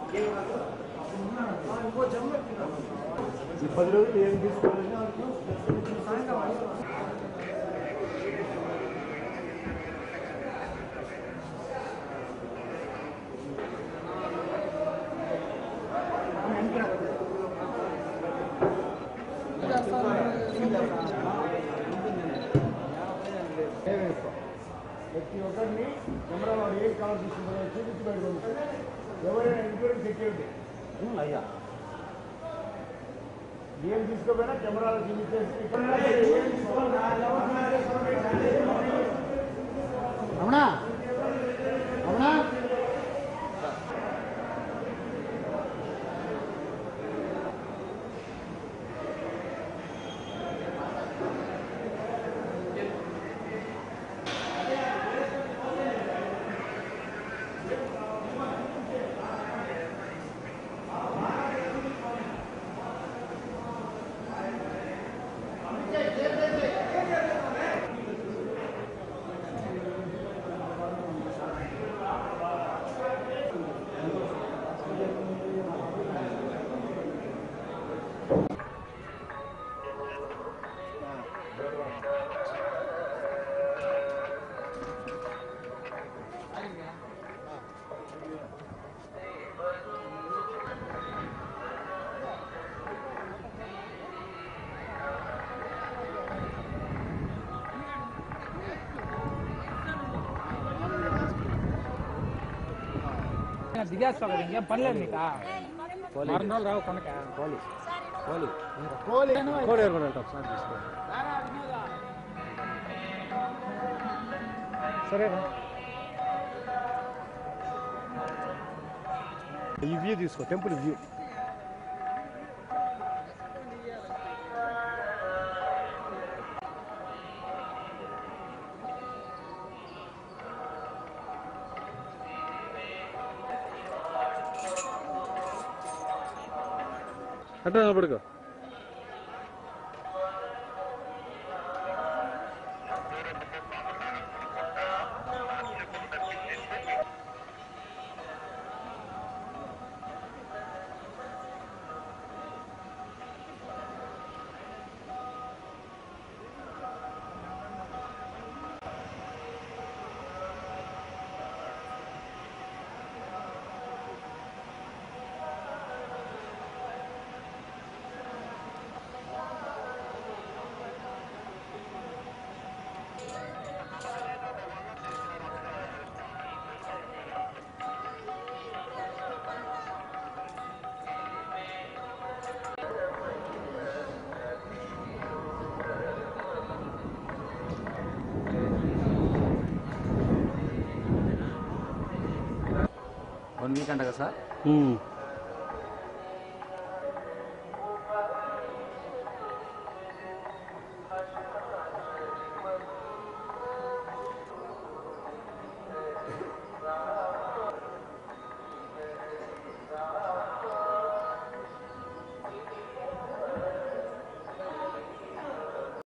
ఈ పది రోజులు ఏం తీసుకోవాలని ప్రతి ఒక్కరిని కెమెరా వాడు ఏం కావాల్సి వస్తుందో చూపించి బయట ఎవరైనా ఇంక్లూడింగ్ సెక్యూరిటీ అయ్యా ఏం తీసుకోపోయినా కెమెరాలో చూపించేసి ఇక్కడ ఏం తీసుకోవాలా? రమణ రమణ దిగేస్తావు కదా ఇంకేం పనిలేదు నీకు వారం రోజులు రావు కొనక కోడి ఏర్పడండి ఒకసారి తీసుకో సరేనా ఈ వ్యూ తీసుకో టెంపుల్ వ్యూ అంటే నిలబడుకో వన్ వీక్ అంట కదా సార్ ఉమ్.